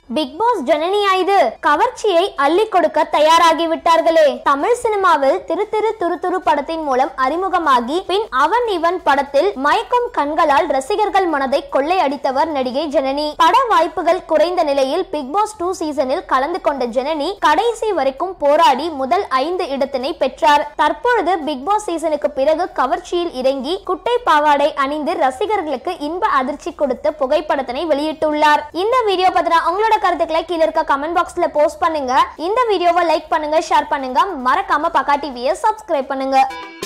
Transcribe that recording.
big pass ஜனனியா இது கவர்ச்சியை அள்ளி கொடுக்க தயாராகி விட்டார்களே தமிழ் சினிமாவில் திரு திரு துரு துரு படத்தின் மூலம் அறிமுகமாகி பின் அவன் இவன் படத்தில் மயக்கும் கண்களால் ரசிகர்கள் மனதை கொள்ளையடித்தவர் நடிகை ஜனனி பட வாய்ப்புகள் குறைந்த நிலையில் பிக் பாஸ் டூ சீசனில் கலந்து கொண்ட ஜனனி கடைசி வரைக்கும் போராடி முதல் ஐந்து இடத்தினை பெற்றார் தற்பொழுது பிக் பாஸ் சீசனுக்கு பிறகு கவர்ச்சியில் இறங்கி குட்டை பாவாடை அணிந்து ரசிகர்களுக்கு இன்ப அதிர்ச்சி கொடுத்த புகைப்படத்தினை வெளியிட்டுள்ளார் இந்த வீடியோ பத்தின உங்களோட கருத்துக்களை கீழே இருக்க கமெண்ட் பாக்ஸ்ல போஸ்ட் பண்ணுங்க இந்த வீடியோவை லைக் பண்ணுங்க ஷேர் பண்ணுங்க மறக்காம பக்கா டிவியை சப்ஸ்கிரைப் பண்ணுங்க